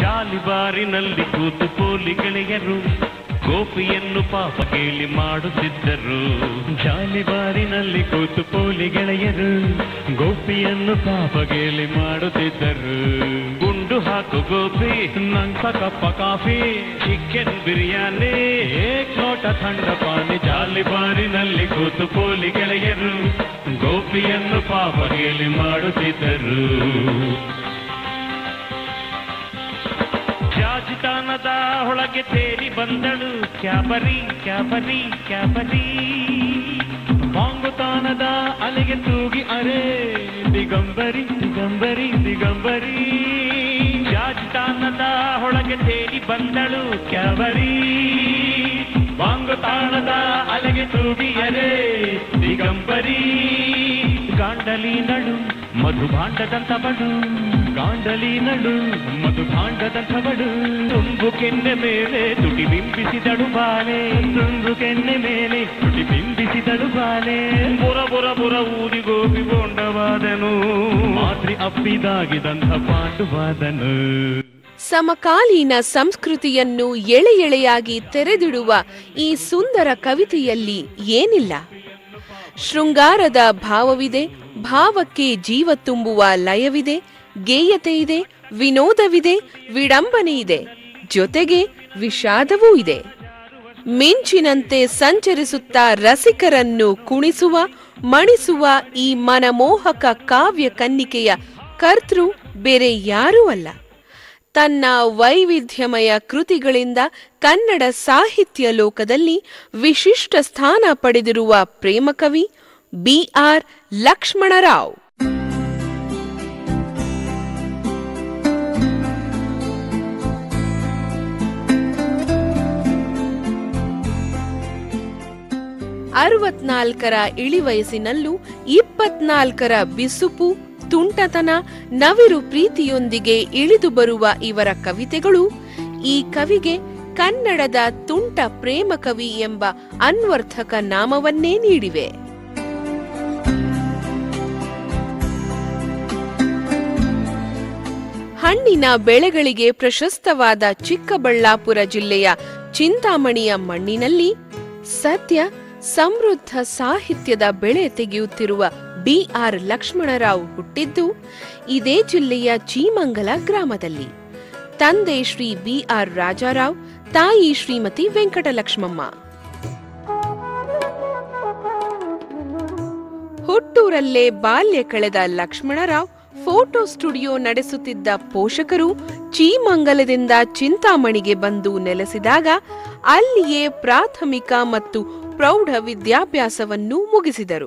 ಜಾಲಿಬಾರಿನಲ್ಲಿ ಕೂತು ಪೋಲಿ ಗೆಳೆಯರು ಗೋಪಿಯನ್ನು ಪಾಪ ಕೇಳಿ ಮಾಡುತ್ತಿದ್ದರು ಜಾಲಿಬಾರಿನಲ್ಲಿ ಕೂತು ಪೋಲಿ ಗೆಳೆಯರು ಗೋಪಿಯನ್ನು ಪಾಪ ಕೇಳಿ ಮಾಡುತ್ತಿದ್ದರು ಗುಂಡು ಹಾಕು ಗೋಪಿ ನಂಗ ಕಪ್ಪ ಕಾಫಿ ಚಿಕನ್ ಬಿರಿಯಾನಿ ಏಕ್ ಲೋಟ ಥಂಡ ಪಾನಿ ಜಾಲಿಬಾರಿನಲ್ಲಿ ಕೂತು ಪೋಲಿ ಗೆಳೆಯರು ಗೋಪಿಯನ್ನು ಪಾಪ ಕೇಳಿ ಮಾಡುತ್ತಿದ್ದರು ಜಾಜಿತಾನದ ಒಳಗೆ ತೇರಿ ಬಂದಳು ಕ್ಯಾಬರಿ ಕ್ಯಾಬರಿ ಕ್ಯಾಬರಿ ಬಾಂಗುತಾನದ ಅಲೆಗೆ ತೂಗಿ ಅರೆ ದಿಗಂಬರಿ ದಿಗಂಬರಿ ದಿಗಂಬರಿ ಜಾಜಿತಾನದ ಒಳಗೆ ತೇರಿ ಬಂದಳು ಕ್ಯಾಬರಿ ಬಾಂಗುತಾನದ ಅಲೆಗೆ ತೂಗಿ ಅರೆ ದಿಗಂಬರಿ ಗಾಂಡಲಿ ನಡು ಮಧು ಭಾಂಡದಂತ ಬಡು ಗಾಂಡಲಿ ನಡು ಮಧು ಭಾಂಡದಂತ ಬಡು ತುಂಬು ಕೆನ್ನೆ ಮೇಲೆ ತುಟಿ ಬಿಂಬಿಸಿದಳು ಬಾಲೆ ತುಂಬು ಕೆನ್ನೆ ಮೇಲೆ ತುಟಿ ಬಿಂಬಿಸಿದಳು ಬಾಲೆ ಬುರ ಬುರ ಬುರ ಊರಿ ಗೋಪಿ ಬೋಂಡವಾದನು ಮಾತ್ರಿ ಅಪ್ಪಿದಾಗಿದಂಥ ಪಾಂಡುವಾದನು ಸಮಕಾಲೀನ ಸಂಸ್ಕೃತಿಯನ್ನು ಎಳೆ ಎಳೆಯಾಗಿ ತೆರೆದಿಡುವ ಈ ಸುಂದರ ಕವಿತೆಯಲ್ಲಿ ಏನಿಲ್ಲ ಶೃಂಗಾರದ ಭಾವವಿದೆ ಭಾವಕ್ಕೆ ಜೀವ ತುಂಬುವ ಲಯವಿದೆ ಗೇಯತೆ ಇದೆ ವಿನೋದವಿದೆ ವಿಡಂಬನೆ ಇದೆ ಜೊತೆಗೆ ವಿಷಾದವೂ ಇದೆ ಮಿಂಚಿನಂತೆ ಸಂಚರಿಸುತ್ತಾ ರಸಿಕರನ್ನು ಕುಣಿಸುವ ಮಣಿಸುವ ಈ ಮನಮೋಹಕ ಕಾವ್ಯ ಕನ್ನಿಕೆಯ ಕರ್ತೃ ಬೇರೆ ಯಾರೂ ಅಲ್ಲ ತನ್ನ ವೈವಿಧ್ಯಮಯ ಕೃತಿಗಳಿಂದ ಕನ್ನಡ ಸಾಹಿತ್ಯ ಲೋಕದಲ್ಲಿ ವಿಶಿಷ್ಟ ಸ್ಥಾನ ಪಡೆದಿರುವ ಪ್ರೇಮಕವಿ ಬಿ ಆರ್ ಲಕ್ಷ್ಮಣರಾವ್ ಅರವತ್ನಾಲ್ಕರ ಇಳಿವಯಸ್ಸಿನಲ್ಲೂ ಇಪ್ಪತ್ನಾಲ್ಕರ ಬಿಸುಪು ತುಂಟತನ ನವಿರು ಪ್ರೀತಿಯೊಂದಿಗೆ ಇಳಿದು ಬರುವ ಇವರ ಕವಿತೆಗಳು ಈ ಕವಿಗೆ ಕನ್ನಡದ ತುಂಟ ಪ್ರೇಮ ಕವಿ ಎಂಬ ಅನ್ವರ್ಥಕ ನಾಮವನ್ನೇ ನೀಡಿವೆ ಹಣ್ಣಿನ ಬೆಳೆಗಳಿಗೆ ಪ್ರಶಸ್ತವಾದ ಚಿಕ್ಕಬಳ್ಳಾಪುರ ಜಿಲ್ಲೆಯ ಚಿಂತಾಮಣಿಯ ಮಣ್ಣಿನಲ್ಲಿ ಸದ್ಯ ಸಮೃದ್ಧ ಸಾಹಿತ್ಯದ ಬೆಳೆ ತೆಗೆಯುತ್ತಿರುವ ಬಿ ಆರ್ ಲಕ್ಷ್ಮಣರಾವ್ ಹುಟ್ಟಿದ್ದು ಇದೇ ಜಿಲ್ಲೆಯ ಚೀಮಂಗಲ ಗ್ರಾಮದಲ್ಲಿ ತಂದೆ ಶ್ರೀ ಬಿ ಆರ್ ರಾಜಾರಾವ್ ತಾಯಿ ಶ್ರೀಮತಿ ವೆಂಕಟಲಕ್ಷ್ಮಮ್ಮ ಹುಟ್ಟೂರಲ್ಲೇ ಬಾಲ್ಯ ಕಳೆದ ಲಕ್ಷ್ಮಣರಾವ್ ಫೋಟೋ ಸ್ಟುಡಿಯೋ ನಡೆಸುತ್ತಿದ್ದ ಪೋಷಕರು ಚೀಮಂಗಲದಿಂದ ಚಿಂತಾಮಣಿಗೆ ಬಂದು ನೆಲೆಸಿದಾಗ ಅಲ್ಲಿಯೇ ಪ್ರಾಥಮಿಕ ಮತ್ತು ಪ್ರೌಢ ವಿದ್ಯಾಭ್ಯಾಸವನ್ನು ಮುಗಿಸಿದರು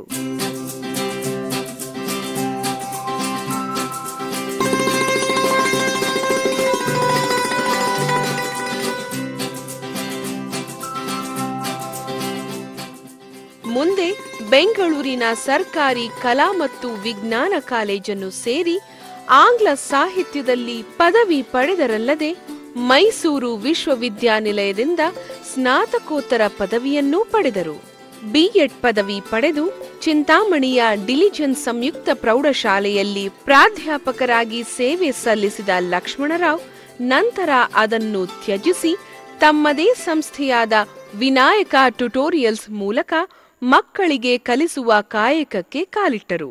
ಮುಂದೆ ಬೆಂಗಳೂರಿನ ಸರ್ಕಾರಿ ಕಲಾ ಮತ್ತು ವಿಜ್ಞಾನ ಕಾಲೇಜನ್ನು ಸೇರಿ ಆಂಗ್ಲ ಸಾಹಿತ್ಯದಲ್ಲಿ ಪದವಿ ಪಡೆದರಲ್ಲದೆ ಮೈಸೂರು ವಿಶ್ವವಿದ್ಯಾನಿಲಯದಿಂದ ಸ್ನಾತಕೋತ್ತರ ಪದವಿಯನ್ನೂ ಪಡೆದರು ಬಿಎಡ್ ಪದವಿ ಪಡೆದು ಚಿಂತಾಮಣಿಯ ಡಿಲಿಜೆನ್ಸ್ ಸಂಯುಕ್ತ ಪ್ರೌಢಶಾಲೆಯಲ್ಲಿ ಪ್ರಾಧ್ಯಾಪಕರಾಗಿ ಸೇವೆ ಸಲ್ಲಿಸಿದ ಲಕ್ಷ್ಮಣರಾವ್ ನಂತರ ಅದನ್ನು ತ್ಯಜಿಸಿ ತಮ್ಮದೇ ಸಂಸ್ಥೆಯಾದ ವಿನಾಯಕ ಟ್ಯುಟೋರಿಯಲ್ಸ್ ಮೂಲಕ ಮಕ್ಕಳಿಗೆ ಕಲಿಸುವ ಕಾಯಕಕ್ಕೆ ಕಾಲಿಟ್ಟರು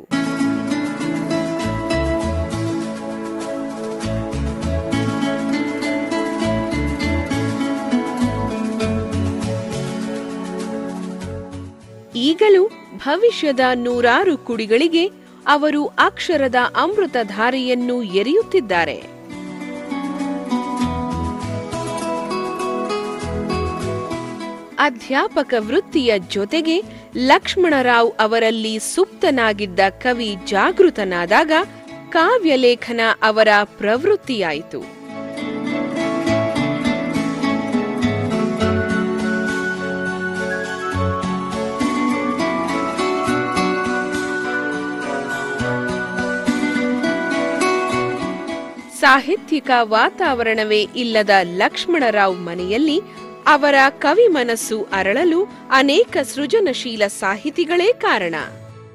ಈಗಲೂ ಭವಿಷ್ಯದ ನೂರಾರು ಕುಡಿಗಳಿಗೆ ಅವರು ಅಕ್ಷರದ ಅಮೃತಧಾರೆಯನ್ನು ಎರೆಯುತ್ತಿದ್ದಾರೆ ಅಧ್ಯಾಪಕ ವೃತ್ತಿಯ ಜೊತೆಗೆ ಲಕ್ಷ್ಮಣರಾವ್ ಅವರಲ್ಲಿ ಸುಪ್ತನಾಗಿದ್ದ ಕವಿ ಜಾಗೃತನಾದಾಗ ಕಾವ್ಯಲೇಖನ ಅವರ ಪ್ರವೃತ್ತಿಯಾಯಿತು ಸಾಹಿತ್ಯಿಕ ವಾತಾವರಣವೇ ಇಲ್ಲದ ಲಕ್ಷ್ಮಣರಾವ್ ಮನೆಯಲ್ಲಿ ಅವರ ಕವಿ ಮನಸ್ಸು ಅರಳಲು ಅನೇಕ ಸೃಜನಶೀಲ ಸಾಹಿತಿಗಳೇ ಕಾರಣ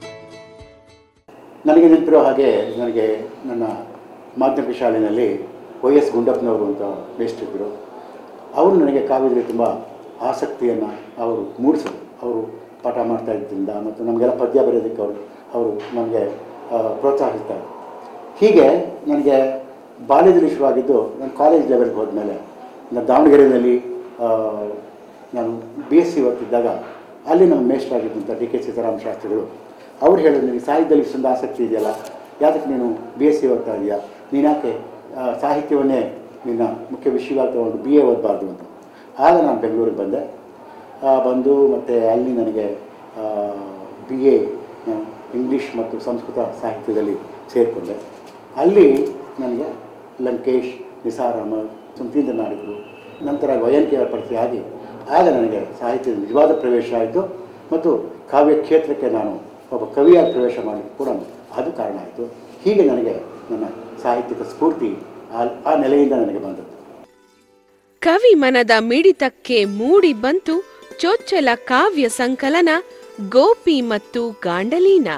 ನನಗೆ ನೆನಪಿರೋ ಹಾಗೆ ನನಗೆ ನನ್ನ ಮಾಧ್ಯಮಿಕ ಶಾಲೆಯಲ್ಲಿ ವೈ ಎಸ್ ಗುಂಡಪ್ಪನವರು ಅಂತ ಮೇಷ್ಟ್ರಿದ್ದರು ಅವರು ನನಗೆ ಕಾವ್ಯದಲ್ಲಿ ತುಂಬ ಆಸಕ್ತಿಯನ್ನು ಅವರು ಮೂಡಿಸಿದ್ರು ಅವರು ಪಾಠ ಮಾಡ್ತಾ ಇದ್ದರಿಂದ ಮತ್ತು ನಮಗೆಲ್ಲ ಪದ್ಯ ಬರೆಯೋದಕ್ಕೆ ಅವರು ಅವರು ನಮಗೆ ಪ್ರೋತ್ಸಾಹಿಸ್ತಾರೆ ಹೀಗೆ ನನಗೆ ಬಾಲ್ಯದಲ್ಲಿ ಶುರುವಾಗಿದ್ದು ನಾನು ಕಾಲೇಜ್ ಲೆವೆಲ್ಗೆ ಹೋದ್ಮೇಲೆ ನಾನು ದಾವಣಗೆರೆಯಲ್ಲಿ ಆ, ನಾನು ಬಿ ಎಸ್ ಸಿ ಓದ್ತಿದ್ದಾಗ ಅಲ್ಲಿ ನಮ್ಮ ಮೇಷ್ಟ್ರಾಗಿದ್ದಂಥ ಡಿ ಕೆ ಸೀತಾರಾಮ ಶಾಸ್ತ್ರಿಗಳು ಅವ್ರು ಹೇಳಿದ್ರು ನಿನಗೆ ಸಾಹಿತ್ಯದಲ್ಲಿ ಇಷ್ಟೊಂದು ಆಸಕ್ತಿ ಇದೆಯಲ್ಲ ಯಾತಕ್ಕೆ ನೀನು ಬಿ ಎಸ್ ಸಿ ಓದ್ತಾ ಇದೆಯಾ ನೀನು ಯಾಕೆ ಆ, ಸಾಹಿತ್ಯವನ್ನೇ ನಿನ್ನ ಮುಖ್ಯ ವಿಷಯವಾಗಿ ತೊಗೊಂಡು ಬಿ ಎ ಓದಬಾರ್ದು ಅಂತ ಆಗ ನಾನು ಬೆಂಗಳೂರಿಗೆ ಬಂದೆ ಆ, ಬಂದು ಮತ್ತು ಅಲ್ಲಿ ನನಗೆ ಬಿ ಎ ಇಂಗ್ಲೀಷ್ ಮತ್ತು ಸಂಸ್ಕೃತ ಸಾಹಿತ್ಯದಲ್ಲಿ ಸೇರಿಕೊಂಡೆ ಅಲ್ಲಿ ನನಗೆ ಲಂಕೇಶ್ ನಿಸಾರ್ ಅಹಮದ್ ಸುಂತೀಂದ್ರ ನಾಡಿಗರು ನಂತರ ವಯನ್ ಕೆ ಪರಿಚಯ ಆಗಿ ಆಗ ನನಗೆ ಸಾಹಿತ್ಯದ ನಿಜವಾದ ಪ್ರವೇಶ ಆಯಿತು ಮತ್ತು ಕಾವ್ಯ ಕ್ಷೇತ್ರಕ್ಕೆ ನಾನು ಒಬ್ಬ ಕವಿಯಾಗಿ ಪ್ರವೇಶ ಮಾಡಲಿಕ್ಕೆ ಕೂಡ ಅದು ಕಾರಣ ಆಯಿತು ಹೀಗೆ ನನಗೆ ನನ್ನ ಸಾಹಿತ್ಯಿಕ ಸ್ಫೂರ್ತಿ ಆ ಆ ನೆಲೆಯಿಂದ ನನಗೆ ಬಂದದ್ದು ಕವಿ ಮನದ ಮಿಡಿತಕ್ಕೆ ಮೂಡಿ ಬಂತು ಚೊಚ್ಚಲ ಕಾವ್ಯ ಸಂಕಲನ ಗೋಪಿ ಮತ್ತು ಗಾಂಡಲೀನ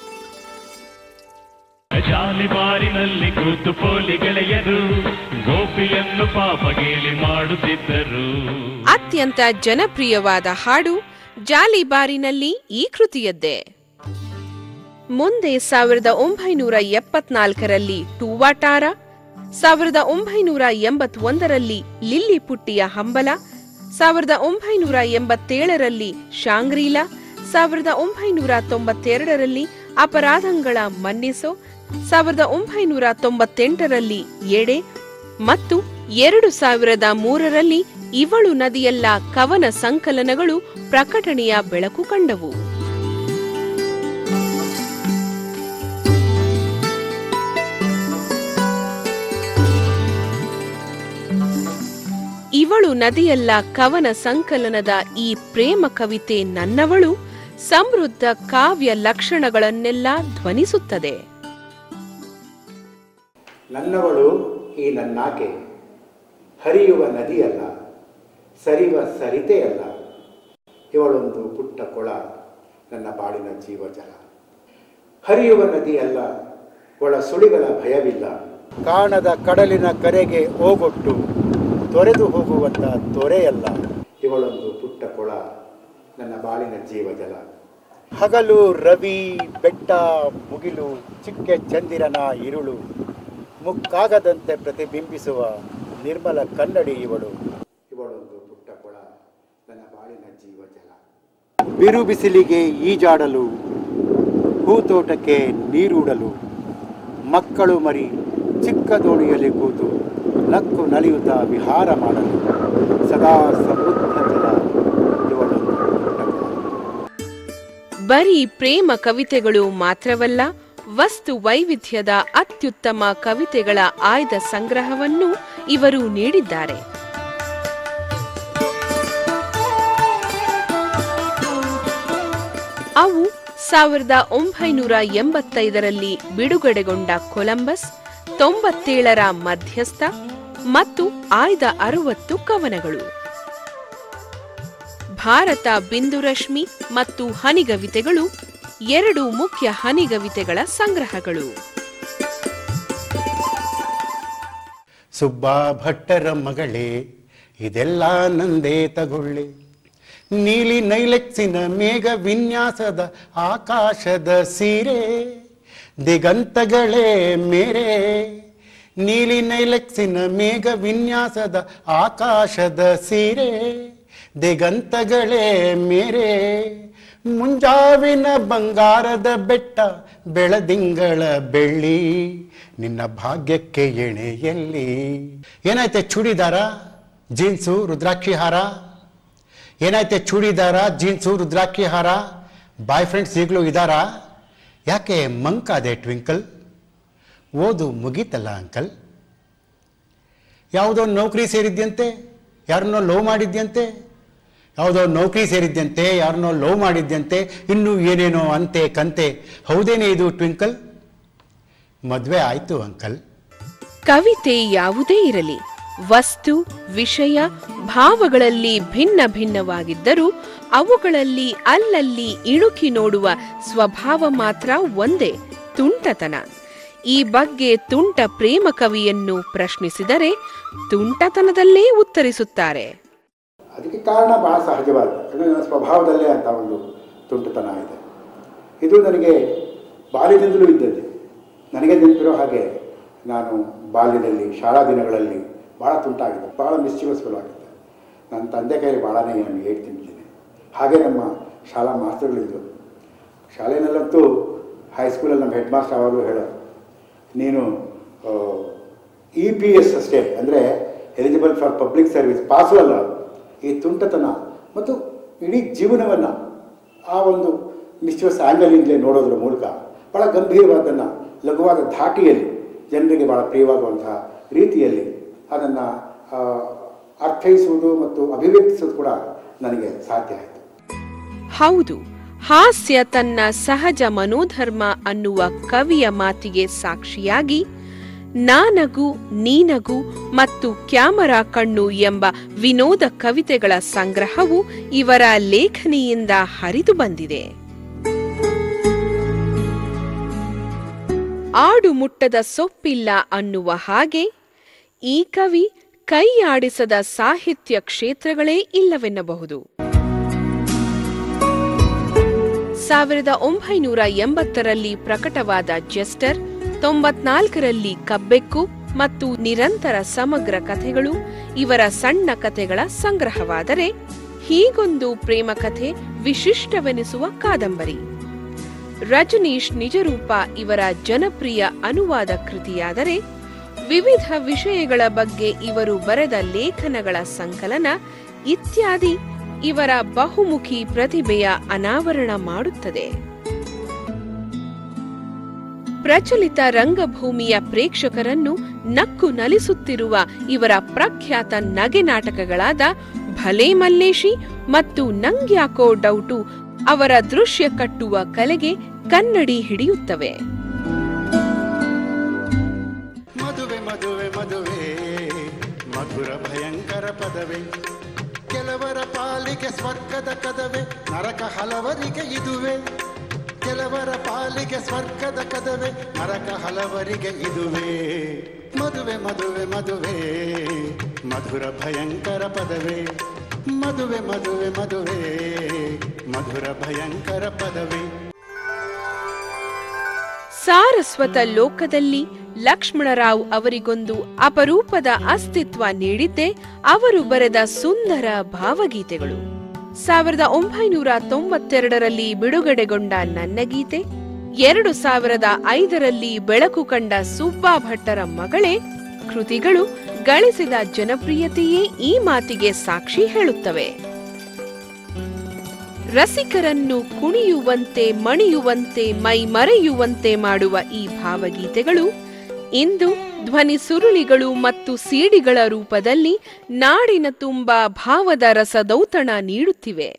ಜಾಲಿಬಾರಿನಲ್ಲಿ ಕೂತು ಪೋಲಿ ಗೆಳೆಯರು ಗೋಪಿಯನ್ನು ಪಾಪ ಗೇಲಿ ಮಾಡುತ್ತಿದ್ದರು ಅತ್ಯಂತ ಜನಪ್ರಿಯವಾದ ಹಾಡು ಜಾಲಿಬಾರಿನಲ್ಲಿ ಈ ಕೃತಿಯದ್ದೇ ಮುಂದೆ ಸಾವಿರದ ಒಂಬೈನೂರ ಎಪ್ಪತ್ನಾಲ್ಕರಲ್ಲಿ ಟೂವಾಟಾರ ಸಾವಿರದ ಒಂಬೈನೂರ ಎಂಬತ್ತೊಂದರಲ್ಲಿ ಲಿಲ್ಲಿ ಪುಟ್ಟಿಯ ಹಂಬಲ ಸಾವಿರದ ಒಂಬೈನೂರ ಎಂಬತ್ತೇಳರಲ್ಲಿ ಶಾಂಗ್ರೀಲಾ ಸಾವಿರದ ಒಂಬೈನೂರ ತೊಂಬತ್ತೆರಡರಲ್ಲಿ ಅಪರಾಧಗಳ ಮನ್ನಿಸೋ ಸಾವಿರದ ಒಂಬೈನೂರ ತೊಂಬತ್ತೆಂಟರಲ್ಲಿ ಎಡೆ ಮತ್ತು ಎರಡು ಸಾವಿರದ ಮೂರರಲ್ಲಿ ಇವಳು ನದಿಯಲ್ಲ ಕವನ ಸಂಕಲನಗಳು ಪ್ರಕಟಣೆಯ ಬೆಳಕು ಕಂಡವು ಇವಳು ನದಿಯಲ್ಲ ಕವನ ಸಂಕಲನದ ಈ ಪ್ರೇಮ ಕವಿತೆ ನನ್ನವಳು ಸಮೃದ್ಧ ಕಾವ್ಯ ಲಕ್ಷಣಗಳನ್ನೆಲ್ಲ ಧ್ವನಿಸುತ್ತದೆ ನನ್ನವಳು ಈ ನನ್ನಾಕೆ ಹರಿಯುವ ನದಿಯಲ್ಲ ಸರಿವ ಸರಿತೆಯಲ್ಲ ಇವಳೊಂದು ಪುಟ್ಟ ಕೊಳ ನನ್ನ ಬಾಳಿನ ಜೀವಜಲ ಹರಿಯುವ ನದಿಯಲ್ಲ ಒಳ ಸುಳಿಗಳ ಭಯವಿಲ್ಲ ಕಾಣದ ಕಡಲಿನ ಕರೆಗೆ ಓಗೊಟ್ಟು ತೊರೆದು ಹೋಗುವಂತ ತೊರೆಯಲ್ಲ ಇವಳೊಂದು ಪುಟ್ಟ ಕೊಳ ನನ್ನ ಬಾಳಿನ ಜೀವಜಲ ಹಗಲು ರವಿ ಬೆಟ್ಟ ಮುಗಿಲು ಚಿಕ್ಕೆ ಚಂದಿರನ ಇರುಳು ಮುಕ್ಕಾಗದಂತೆ ಪ್ರತಿಬಿಂಬಿಸುವ ನಿರ್ಮಲ ಕನ್ನಡಿ ಇವಳು ಇವಳೊಂದು ಪುಟ್ಟ ಕೊಳ ನನ್ನ ಬಾಳಿನ ಜೀವಜಲ ಬಿರು ಬಿಸಿಲಿಗೆ ಈಜಾಡಲು ಹೂತೋಟಕ್ಕೆ ನೀರೂಡಲು ಮಕ್ಕಳು ಮರಿ ಚಿಕ್ಕ ದೋಣಿಯಲ್ಲಿ ಕೂತು ನಕ್ಕು ನಲಿಯುತ್ತಾ ವಿಹಾರ ಮಾಡಲು ಸದಾ ಸಮೃದ್ಧ ಜಲ ಇವಳೊಂದು ಪುಟ್ಟ ಕೊಳ ಬರೀ ಪ್ರೇಮ ಕವಿತೆಗಳು ಮಾತ್ರವಲ್ಲ ವಸ್ತು ವೈವಿಧ್ಯದ ಅತ್ಯುತ್ತಮ ಕವಿತೆಗಳ ಆಯ್ದ ಸಂಗ್ರಹವನ್ನು ಇವರು ನೀಡಿದ್ದಾರೆ ಅವು ಸಾವಿರದ ಒಂಬೈನೂರ ಎಂಬತ್ತೈದರಲ್ಲಿ ಬಿಡುಗಡೆಗೊಂಡ ಕೊಲಂಬಸ್ ತೊಂಬತ್ತೇಳರ ಮಧ್ಯಸ್ಥ ಮತ್ತು ಆಯ್ದ ಅರವತ್ತು ಕವನಗಳು ಭಾರತ ಬಿಂದುರಶ್ಮಿ ಮತ್ತು ಹನಿಗವಿತೆಗಳು ಎರಡು ಮುಖ್ಯ ಹನಿಗವಿತೆಗಳ ಸಂಗ್ರಹಗಳು ಸುಬ್ಬಾ ಭಟ್ಟರ ಮಗಳೇ ಇದೆಲ್ಲ ನಂದೇ ತಗೊಳ್ಳಿ ನೀಲಿ ನೈಲೆಕ್ಸಿನ ಮೇಘ ವಿನ್ಯಾಸದ ಆಕಾಶದ ಸೀರೆ ದಿಗಂತಗಳೇ ಮೇರೆ ನೀಲಿ ನೈಲೆಕ್ಸಿನ ಮೇಘ ವಿನ್ಯಾಸದ ಆಕಾಶದ ಸೀರೆ ದಿಗಂತಗಳೇ ಮೇರೆ ಮುಂಜಾವಿನ ಬಂಗಾರದ ಬೆಟ್ಟ ಬೆಳದಿಂಗಳ ಬೆಳ್ಳಿ ನಿನ್ನ ಭಾಗ್ಯಕ್ಕೆ ಎಣೆಯಲ್ಲಿ ಏನಾಯ್ತೆ ಚೂಡಿದಾರ ಜೀನ್ಸು ರುದ್ರಾಕ್ಷಿ ಹಾರ ಏನಾಯ್ತೆ ಚೂಡಿದಾರ ಜೀನ್ಸು ರುದ್ರಾಕ್ಷಿ ಹಾರ ಬಾಯ್ ಫ್ರೆಂಡ್ಸ್ ಈಗಲೂ ಇದ್ದಾರಾ ಯಾಕೆ ಮಂಕಾದೆ ಟ್ವಿಂಕಲ್ ಓದು ಮುಗೀತಲ್ಲ ಅಂಕಲ್ ಯಾವುದೋ ನೌಕರಿ ಸೇರಿದ್ಯಂತೆ ಯಾರನ್ನೋ ಲವ್ ಮಾಡಿದ್ಯಂತೆ ಯಾವುದೋ ನೌಕರಿ ಸೇರಿದ್ಯಂತೆ ಯಾರನ್ನೋ ಲವ್ ಮಾಡಿದ್ಯಂತೆ ಇನ್ನೂ ಏನೇನೋ ಅಂತೆ ಕಂತೆ ಹೌದೇನೇ ಇದು ಟ್ವಿಂಕಲ್ ಮದುವೆ ಆಯ್ತು ಅಂಕಲ್ ಕವಿತೆ ಯಾವುದೇ ಇರಲಿ ವಸ್ತು ವಿಷಯ ಭಾವಗಳಲ್ಲಿ ಭಿನ್ನ ಭಿನ್ನವಾಗಿದ್ದರೂ ಅವುಗಳಲ್ಲಿ ಅಲ್ಲಲ್ಲಿ ಇಣುಕಿ ನೋಡುವ ಸ್ವಭಾವ ಮಾತ್ರ ಒಂದೇ ತುಂಟತನ ಈ ಬಗ್ಗೆ ತುಂಟ ಪ್ರೇಮ ಕವಿಯನ್ನು ಪ್ರಶ್ನಿಸಿದರೆ ತುಂಟತನದಲ್ಲೇ ಉತ್ತರಿಸುತ್ತಾರೆ ಅದಕ್ಕೆ ಕಾರಣ ಬಹಳ ಸಹಜವಾದ ಅಂದರೆ ನನ್ನ ಸ್ವಭಾವದಲ್ಲೇ ಅಂತ ಒಂದು ತುಂಟತನ ಇದೆ ಇದು ನನಗೆ ಬಾಲ್ಯದಿಂದಲೂ ಇದ್ದದ್ದು ನನಗೆ ನೆನಪಿರೋ ಹಾಗೆ ನಾನು ಬಾಲ್ಯದಲ್ಲಿ ಶಾಲಾ ದಿನಗಳಲ್ಲಿ ಭಾಳ ತುಂಟಾಗಿದ್ದೆ ಭಾಳ ಮಿಸ್ಚಿವಸ್ಫುಲ್ ಆಗಿದ್ದೆ ನನ್ನ ತಂದೆ ಕೈಲಿ ಭಾಳನೇ ನಾನು ಏಟ್ ತಿಂತಿದ್ದೀನಿ ಹಾಗೆ ನಮ್ಮ ಶಾಲಾ ಮಾಸ್ತರ್ಗಳಿದ್ದರು ಶಾಲೆಯಲ್ಲಂತೂ ಹೈಸ್ಕೂಲಲ್ಲಿ ನಮ್ಮ ಹೆಡ್ ಮಾಸ್ಟರ್ ಯಾವಾಗಲೂ ಹೇಳೋರು ನೀನು ಇ ಪಿ ಎಸ್ ಅಷ್ಟೇ ಅಂದರೆ eligible for public service pass ಅಲ್ಲ ಈ ತುಂಟತನ ಮತ್ತು ಇಡೀ ಜೀವನವನ್ನು ಆ ಒಂದು ಮಿಸ್ಚಿವಸ್ ಆ್ಯಂಗಲಿಂದಲೇ ನೋಡೋದ್ರ ಮೂಲಕ ಭಾಳ ಗಂಭೀರವಾದನ್ನು ಲಘುವಾದ ಧಾಟಿಯಲ್ಲಿ ಜನರಿಗೆ ಭಾಳ ಪ್ರಿಯವಾಗುವಂತಹ ರೀತಿಯಲ್ಲಿ ಅದನ್ನು ಅರ್ಥೈಸುವುದು ಮತ್ತು ಅಭಿವ್ಯಕ್ತಿಸುವುದು ಕೂಡ ನನಗೆ ಸಾಧ್ಯ ಆಯಿತು ಹೌದು ಹಾಸ್ಯ ತನ್ನ ಸಹಜ ಮನೋಧರ್ಮ ಅನ್ನುವ ಕವಿಯ ಮಾತಿಗೆ ಸಾಕ್ಷಿಯಾಗಿ ನಾನಗು ನೀನಗು ಮತ್ತು ಕ್ಯಾಮರಾ ಕಣ್ಣು ಎಂಬ ವಿನೋದ ಕವಿತೆಗಳ ಸಂಗ್ರಹವು ಇವರ ಲೇಖನಿಯಿಂದ ಹರಿದು ಬಂದಿದೆ ಆಡು ಮುಟ್ಟದ ಸೊಪ್ಪಿಲ್ಲ ಅನ್ನುವ ಹಾಗೆ ಈ ಕವಿ ಕೈಯಾಡಿಸದ ಸಾಹಿತ್ಯ ಕ್ಷೇತ್ರಗಳೇ ಇಲ್ಲವೆನ್ನಬಹುದು ಸಾವಿರದ ಒಂಬೈನೂರ ಎಂಬತ್ತರಲ್ಲಿ ಪ್ರಕಟವಾದ ಜೆಸ್ಟರ್ ತೊಂಬತ್ನಾಲ್ಕರಲ್ಲಿ ಕಬ್ಬೆಕ್ಕು ಮತ್ತು ನಿರಂತರ ಸಮಗ್ರ ಕಥೆಗಳು ಇವರ ಸಣ್ಣ ಕಥೆಗಳ ಸಂಗ್ರಹವಾದರೆ ಹೀಗೊಂದು ಪ್ರೇಮ ಕಥೆ ವಿಶಿಷ್ಟವೆನಿಸುವ ಕಾದಂಬರಿ ರಜನೀಶ್ ನಿಜರೂಪ ಇವರ ಜನಪ್ರಿಯ ಅನುವಾದ ಕೃತಿಯಾದರೆ ವಿವಿಧ ವಿಷಯಗಳ ಬಗ್ಗೆ ಇವರು ಬರೆದ ಲೇಖನಗಳ ಸಂಕಲನ ಇತ್ಯಾದಿ ಇವರ ಬಹುಮುಖಿ ಪ್ರತಿಭೆಯ ಅನಾವರಣ ಮಾಡುತ್ತದೆ ಪ್ರಚಲಿತ ರಂಗಭೂಮಿಯ ಪ್ರೇಕ್ಷಕರನ್ನು ನಕ್ಕು ನಲಿಸುತ್ತಿರುವ ಇವರ ಪ್ರಖ್ಯಾತ ನಗೆ ನಾಟಕಗಳಾದ ಭಲೇ ಮಲ್ಲೇಶಿ ಮತ್ತು ನಂಗ್ಯಾಕೋ ಡೌಟು ಅವರ ದೃಶ್ಯ ಕಟ್ಟುವ ಕಲೆಗೆ ಕನ್ನಡಿ ಹಿಡಿಯುತ್ತವೆ ಮದುವೆ ಮದುವೆ ಮದುವೆ ಮಧುರ ಭಯಂಕರ ಪದವೇ ಕೆಲವರ ಪಾಲಿಗೆ ಸ್ವರ್ಗದ ಕದವೆ ನರಕ ಹಲವರಿಗೆ ಇದುವೆ ಕೆಲವರ ಪಾಲಿಗೆ ಸ್ವರ್ಗದ ಕದವೆ ನರಕ ಹಲವರಿಗೆ ಇದುವೆ ಮದುವೆ ಮದುವೆ ಮದುವೆ ಮಧುರ ಭಯಂಕರ ಪದವೇ ಮದುವೆ ಮದುವೆ ಮದುವೆ ಮಧುರ ಭಯಂಕರ ಪದವೇ ಸಾರಸ್ವತ ಲೋಕದಲ್ಲಿ ಲಕ್ಷ್ಮಣರಾವ್ ಅವರಿಗೊಂದು ಅಪರೂಪದ ಅಸ್ತಿತ್ವ ನೀಡಿದ್ದೇ ಅವರು ಬರೆದ ಸುಂದರ ಭಾವಗೀತೆಗಳು ಸಾವಿರದ ಒಂಬೈನೂರ ತೊಂಬತ್ತೆರಡರಲ್ಲಿ ಬಿಡುಗಡೆಗೊಂಡ ನನ್ನ ಗೀತೆ ಎರಡು ಸಾವಿರದ ಐದರಲ್ಲಿ ಬೆಳಕು ಕಂಡ ಸುಬ್ಬಾ ಭಟ್ಟರ ಮಗಳೇ ಕೃತಿಗಳು ಗಳಿಸಿದ ಜನಪ್ರಿಯತೆಯೇ ಈ ಮಾತಿಗೆ ಸಾಕ್ಷಿ ಹೇಳುತ್ತವೆ ರಸಿಕರನ್ನು ಕುಣಿಯುವಂತೆ ಮಣಿಯುವಂತೆ ಮೈ ಮರೆಯುವಂತೆ ಮಾಡುವ ಈ ಭಾವಗೀತೆಗಳು ಇಂದು ಧ್ವನಿ ಸುರುಳಿಗಳು ಮತ್ತು ಸಿಡಿಗಳ ರೂಪದಲ್ಲಿ ನಾಡಿನ ತುಂಬ ಭಾವದ ರಸದೌತಣ ನೀಡುತ್ತಿವೆ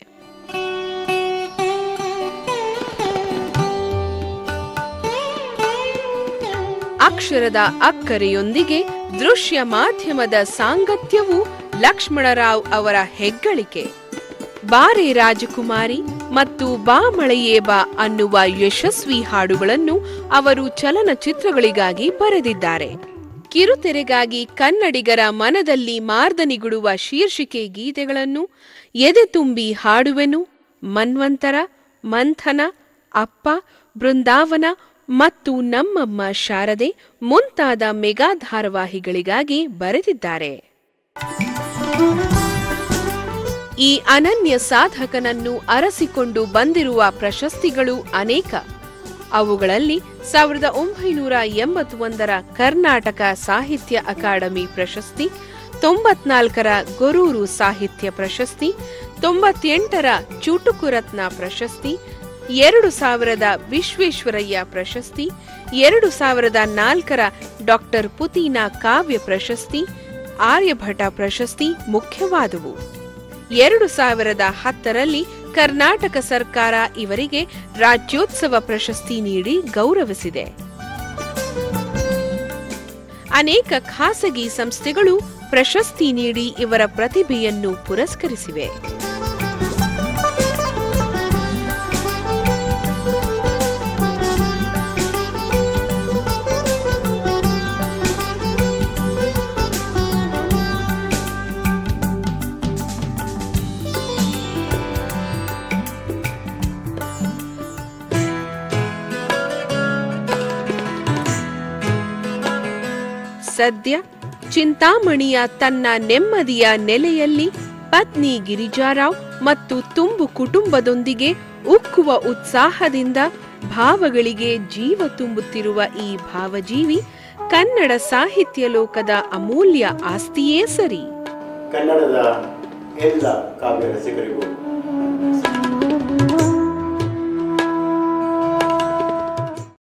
ಅಕ್ಷರದ ಅಕ್ಕರೆಯೊಂದಿಗೆ ದೃಶ್ಯ ಮಾಧ್ಯಮದ ಸಾಂಗತ್ಯವು ಲಕ್ಷ್ಮಣರಾವ್ ಅವರ ಹೆಗ್ಗಳಿಕೆ ಬಾರೆ ರಾಜಕುಮಾರಿ ಮತ್ತು ಬಾ ಮಳೆಯೇ ಬಾ ಅನ್ನುವ ಯಶಸ್ವಿ ಹಾಡುಗಳನ್ನು ಅವರು ಚಲನಚಿತ್ರಗಳಿಗಾಗಿ ಬರೆದಿದ್ದಾರೆ ಕಿರುತೆರೆಗಾಗಿ ಕನ್ನಡಿಗರ ಮನದಲ್ಲಿ ಮಾರ್ದನಿಗುಡುವ ಶೀರ್ಷಿಕೆ ಗೀತೆಗಳನ್ನು ಎದೆ ತುಂಬಿ ಹಾಡುವೆನು ಮನ್ವಂತರ ಮಂಥನ ಅಪ್ಪ ಬೃಂದಾವನ ಮತ್ತು ನಮ್ಮಮ್ಮ ಶಾರದೆ ಮುಂತಾದ ಮೆಗಾ ಧಾರಾವಾಹಿಗಳಿಗಾಗಿ ಬರೆದಿದ್ದಾರೆ ಈ ಅನನ್ಯ ಸಾಧಕನನ್ನು ಅರಸಿಕೊಂಡು ಬಂದಿರುವ ಪ್ರಶಸ್ತಿಗಳು ಅನೇಕ ಅವುಗಳಲ್ಲಿ ಸಾವಿರದ ಒಂಬೈನೂರ ಎಂಬತ್ತೊಂದರ ಕರ್ನಾಟಕ ಸಾಹಿತ್ಯ ಅಕಾಡೆಮಿ ಪ್ರಶಸ್ತಿ ತೊಂಬತ್ನಾಲ್ಕರ ಗೊರೂರು ಸಾಹಿತ್ಯ ಪ್ರಶಸ್ತಿ ತೊಂಬತ್ತೆಂಟರ ಚುಟುಕು ರತ್ನ ಪ್ರಶಸ್ತಿ ಎರಡು ಸಾವಿರದ ವಿಶ್ವೇಶ್ವರಯ್ಯ ಪ್ರಶಸ್ತಿ ಎರಡು ಸಾವಿರದ ನಾಲ್ಕರ ಡಾಕ್ಟರ್ ಪುತೀನ ಕಾವ್ಯ ಪ್ರಶಸ್ತಿ ಆರ್ಯಭಟ ಪ್ರಶಸ್ತಿ ಮುಖ್ಯವಾದವು ಎರಡು ಸಾವಿರದ ಹತ್ತರಲ್ಲಿ ಕರ್ನಾಟಕ ಸರ್ಕಾರ ಇವರಿಗೆ ರಾಜ್ಯೋತ್ಸವ ಪ್ರಶಸ್ತಿ ನೀಡಿ ಗೌರವಿಸಿದೆ ಅನೇಕ ಖಾಸಗಿ ಸಂಸ್ಥೆಗಳು ಪ್ರಶಸ್ತಿ ನೀಡಿ ಇವರ ಪ್ರತಿಭೆಯನ್ನು ಪುರಸ್ಕರಿಸಿವೆ ಸದ್ಯ ಚಿಂತಾಮಣಿಯ ತನ್ನ ನೆಮ್ಮದಿಯ ನೆಲೆಯಲ್ಲಿ ಪತ್ನಿ ಗಿರಿಜಾರಾವ್ ಮತ್ತು ತುಂಬು ಕುಟುಂಬದೊಂದಿಗೆ ಉಕ್ಕುವ ಉತ್ಸಾಹದಿಂದ ಭಾವಗಳಿಗೆ ಜೀವ ತುಂಬುತ್ತಿರುವ ಈ ಭಾವಜೀವಿ ಕನ್ನಡ ಸಾಹಿತ್ಯ ಲೋಕದ ಅಮೂಲ್ಯ ಆಸ್ತಿಯೇ ಸರಿ ಕನ್ನಡದ ಎಲ್ಲ ಕಾವ್ಯ ರಸಿಕರಿಗೂ